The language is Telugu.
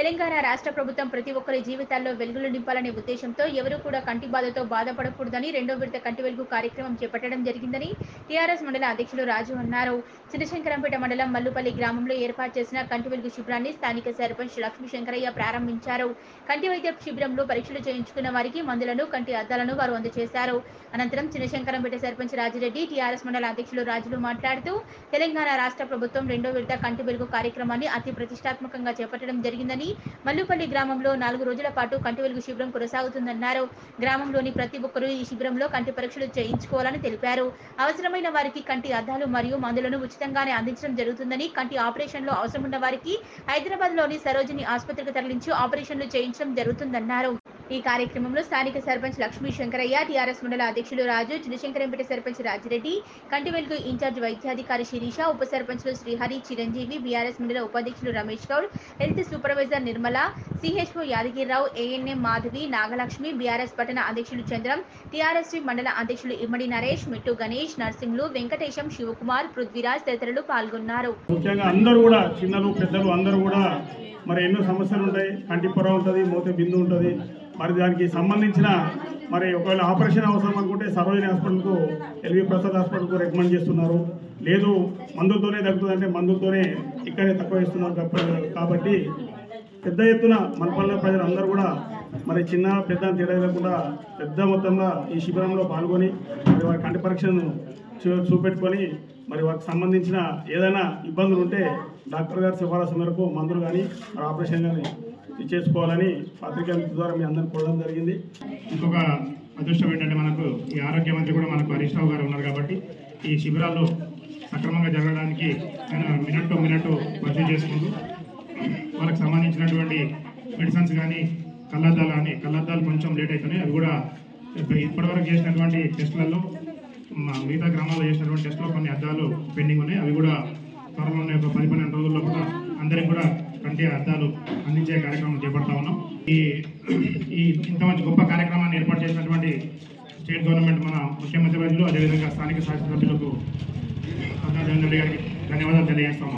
తెలంగాణ రాష్ట్ర ప్రభుత్వం ప్రతి ఒక్కరి జీవితాల్లో వెలుగులు నింపాలనే ఉద్దేశంతో ఎవరు కూడా కంటి బాధతో బాధపడకూడదని రెండో విడత కంటి వెలుగు కార్యక్రమం చేపట్టడం జరిగిందని టీఆర్ఎస్ మండల అధ్యక్షులు రాజు అన్నారు చిన్నశంకరంపేట మండలం మల్లుపల్లి గ్రామంలో ఏర్పాటు చేసిన కంటి వెలుగు శిబిరాన్ని స్థానిక సర్పంచ్ లక్ష్మీ శంకరయ్య ప్రారంభించారు కంటి వైద్య శిబిరంలో పరీక్షలు చేయించుకున్న వారికి మందులను కంటి అద్దాలను వారు అందజేశారు అనంతరం చిన్నశంకరంపేట సర్పంచ్ రాజిరెడ్డి టీఆర్ఎస్ మండల అధ్యక్షులు రాజులు మాట్లాడుతూ తెలంగాణ రాష్ట్ర ప్రభుత్వం రెండో విడత కంటి వెలుగు కార్యక్రమాన్ని అతి ప్రతిష్టాత్మకంగా చేపట్టడం జరిగిందని మల్లుపల్లి గ్రామంలో నాలుగు రోజుల పాటు కంటి వెలుగు శిబిరం కొనసాగుతుందన్నారు గ్రామంలోని ప్రతి ఒక్కరూ ఈ శిబిరంలో కంటి పరీక్షలు చేయించుకోవాలని తెలిపారు అవసరమైన వారికి కంటి అద్దాలు మరియు మందులను ఉచితంగానే అందించడం జరుగుతుందని కంటి ఆపరేషన్లో అవసరమున్న వారికి హైదరాబాద్ లోని సరోజిని ఆసుపత్రికి తరలించి ఆపరేషన్లు చేయించడం జరుగుతుందన్నారు ఈ కార్యక్రమంలో స్థానిక సర్పంచ్ లక్ష్మీ శంకరయ్య టీఆర్ఎస్ మండల అధ్యక్షులు రాజు చిన్నశంకరంపేట సర్పంచ్ రాజిరెడ్డి కంటివెలుగు ఇన్ఛార్జ్ వైద్యాధికారి శిరీష ఉప సర్పంచ్లు శ్రీహరి చిరంజీవి బీఆర్ఎస్ మండల ఉపాధ్యక్షులు Ramesh Goud health supervisor Nirmala CHO Yadagirirao ANM Madhavi Nagalakshmi BRS పట్టణ అధ్యక్షులు చంద్రం టీఆర్ఎస్ మండల అధ్యక్షులు ఇమ్మడి నరేష్ మిట్టు గణేష్ నర్సింగ్లు వెంకటేశం శివకుమార్ పృథ్వీరాజ్ తదితరులు పాల్గొన్నారు ముఖ్యంగా అందరూ కూడా చిన్నలు పెద్దలు అందరూ కూడా మరి ఎన్నో సమస్యలు ఉంటాయి కంటి పొర ఉంటుంది మోతే బిందు ఉంటుంది మరి దానికి సంబంధించిన మరి ఒకవేళ ఆపరేషన్ అవసరం అనుకుంటే సరోజిని హాస్పిటల్కు ఎల్వి ప్రసాద్ హాస్పిటల్కు రికమెండ్ చేస్తున్నారు లేదు మందులతోనే తగ్గుతుందంటే మందులతోనే ఇక్కడే తక్కువ ఇస్తున్నారు కాబ- కాబట్టి పెద్ద ఎత్తున మనపల్లె ప్రజలు అందరూ కూడా మరి చిన్న పెద్ద అని తేడా లేకుండా పెద్ద మొత్తంలో ఈ శిబిరంలో పాల్గొని మరి వారి కంటి పరీక్షను చూ- చూపెట్టుకొని మరి వారికి సంబంధించిన ఏదైనా ఇబ్బందులు ఉంటే డాక్టర్ గారి సిఫారసు మేరకు మందులు కానీ మరి ఆపరేషన్ కానీ చేసుకోవాలని పత్రికా మిత్రుల ద్వారా మీ అందరిని కోరడం జరిగింది ఇంకొక అదృష్టం ఏంటంటే మనకు ఈ ఆరోగ్య మంత్రి కూడా మనకు హరీష్ రావు గారు ఉన్నారు కాబట్టి ఈ శిబిరాలు సక్రమంగా జరగడానికి ఆయన మినిట్ టు మినిట్ పరిచయం చేసుకుంటూ వాళ్ళకి సంబంధించినటువంటి మెడిసిన్స్ కానీ కళ్ళద్దాలు కానీ కళ్ళద్దాలు కొంచెం లేట్ అవుతున్నాయి అవి కూడా ఇప్ప- ఇప్పటివరకు చేసినటువంటి టెస్టులలో మా మిగతా గ్రామాల్లో చేసినటువంటి టెస్టులో కొన్ని అద్దాలు పెండింగ్ ఉన్నాయి అవి కూడా త్వరలోనే ఒక పది పన్నెండు రోజుల్లో కూడా అందరికి కూడా కంటి అద్దాలు అందించే కార్యక్రమం చేపడతా ఉన్నాం ఈ ఈ ఇంత మంచి గొప్ప కార్యక్రమాన్ని ఏర్పాటు చేసినటువంటి స్టేట్ గవర్నమెంట్ మన ముఖ్యమంత్రి వర్యులు అదేవిధంగా స్థానిక శాసనసభ్యులకు అన్నా జగన్ రెడ్డి గారికి ధన్యవాదాలు తెలియజేస్తాం